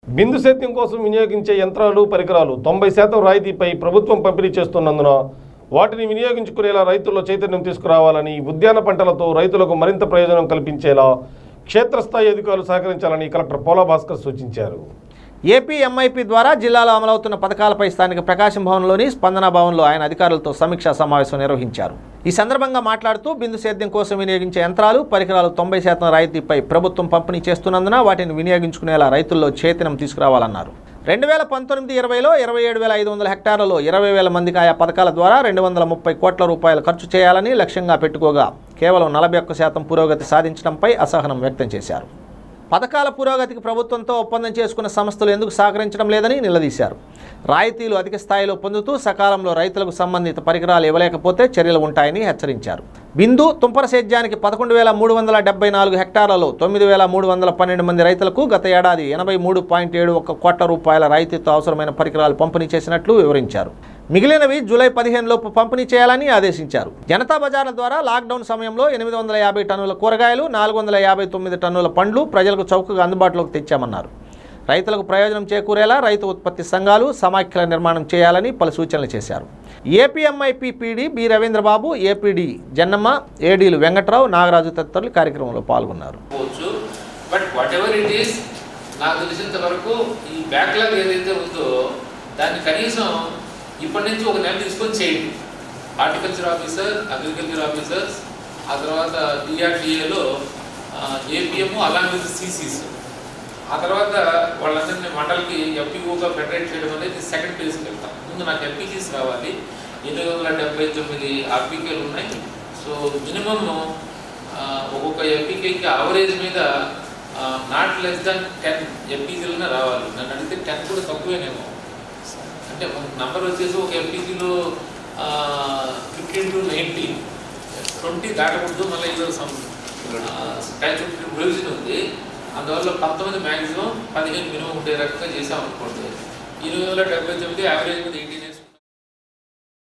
బిందు సేద్యం కోసం వినియోగించే యంత్రాలు పరికరాలు తొంభై శాతం రాయితీపై ప్రభుత్వం పంపిణీ చేస్తున్నందున వాటిని వినియోగించుకునేలా రైతుల్లో చైతన్యం తీసుకురావాలని ఉద్యాన పంటలతో రైతులకు మరింత ప్రయోజనం కల్పించేలా క్షేత్రస్థాయి అధికారులు సహకరించాలని కలెక్టర్ పోలా భాస్కర్ సూచించారు ఏపీ ఎంఐపి ద్వారా జిల్లాలో అమలవుతున్న పథకాలపై స్థానిక ప్రకాశం భవన్లోని స్పందన భవన్లో ఆయన అధికారులతో సమీక్షా సమావేశం నిర్వహించారు ఈ సందర్భంగా మాట్లాడుతూ బిందు సేద్యం కోసం వినియోగించే యంత్రాలు పరికరాలు తొంభై శాతం రాయితీపై ప్రభుత్వం పంపిణీ చేస్తున్నందున వాటిని వినియోగించుకునేలా రైతుల్లో చైతన్యం తీసుకురావాలన్నారు రెండు వేల పంతొమ్మిది ఇరవైలో ఇరవై ఏడు వేల ఐదు వందల హెక్టార్లలో ఇరవై వేల మందికి ఆయా పథకాల ద్వారా రెండు వందల ముప్పై కోట్ల రూపాయలు ఖర్చు చేయాలని లక్ష్యంగా పెట్టుకోగా కేవలం నలభై ఒక్క శాతం పురోగతి సాధించడంపై అసహనం వ్యక్తం చేశారు పథకాల పురోగతికి ప్రభుత్వంతో ఒప్పందం చేసుకున్న సంస్థలు ఎందుకు సహకరించడం లేదని నిలదీశారు రాయితీలు అధిక స్థాయిలో పొందుతూ సకాలంలో రైతులకు సంబంధిత పరికరాలు ఇవ్వలేకపోతే చర్యలు ఉంటాయని హెచ్చరించారు బిందు తుంపర సేద్యానికి పదకొండు వేల మూడు వందల డెబ్బై నాలుగు హెక్టార్లలో తొమ్మిది వేల మూడు వందల పన్నెండు మంది రైతులకు గత ఏడాది ఎనభై మూడు పాయింట్ ఏడు ఒక కోట్ల రూపాయల రాయితీతో అవసరమైన పరికరాలు పంపిణీ చేసినట్లు వివరించారు మిగిలినవి జూలై పదిహేను లోపు పంపిణీ చేయాలని ఆదేశించారు జనతా బజార్ల ద్వారా లాక్డౌన్ సమయంలో ఎనిమిది వందల యాభై టన్నుల కూరగాయలు నాలుగు వందల యాభై తొమ్మిది టన్నుల పండ్లు ప్రజలకు చౌకగా అందుబాటులోకి తెచ్చామన్నారు రైతులకు ప్రయోజనం చేకూరేలా రైతు ఉత్పత్తి సంఘాలు సమాఖ్యల నిర్మాణం చేయాలని పలు సూచనలు చేశారు APMIP PD B Ravindrababu APD Jannamma ఏడీలు వెంకట్రావు నాగరాజు తదితరులు కార్యక్రమంలో పాల్గొన్నారు పోవచ్చు but whatever it is నాకు తెలిసినంత వరకు ఈ బ్యాక్లాగ్ ఏదైతే ఉందో దాన్ని కనీసం ఇప్పటి నుంచి ఒక నెల తీసుకొని చేయండి హార్టికల్చర్ ఆఫీసర్ అగ్రికల్చర్ ఆఫీసర్స్ ఆ తర్వాత డిఆర్డిఏలో ఏపీఎం అలాంగ్ విత్ సిసిస్ ఆ తర్వాత వాళ్ళందరినీ మండలికి ఎంపీఓగా ఫెడరేట్ చేయడం అనేది సెకండ్ ఫేజ్కి వెళ్తాం ముందు నాకు ఎంపీసీస్ రావాలి ఎనిమిది వందల డెబ్బై తొమ్మిది ఆర్పీకేలు ఉన్నాయి సో మినిమమ్ ఒక్కొక్క ఎంపీకేకి అవరేజ్ మీద నాట్ లెస్ దాన్ టెన్ ఎంపీసీలనే రావాలి నన్ను అడిగితే టెన్ కూడా తక్కువేనేమో అంటే నంబర్ వచ్చేసి ఒక ఎంపీసీలో ఫిఫ్టీన్ టు నైన్టీన్ ట్వంటీ దాటకూడదు మళ్ళీ ఏదో సమ్ స్టాచ్యూట్ ప్రొవిజన్ ఉంది అందువల్ల పంతొమ్మిది మ్యాక్సిమం పదిహేను మినిమం ఉండే రకంగా చేసాం అనుకోండి ఇరవై వేల డెబ్బై తొమ్మిది యావరేజ్ మీద ఎయిటీన్ ఇయర్స్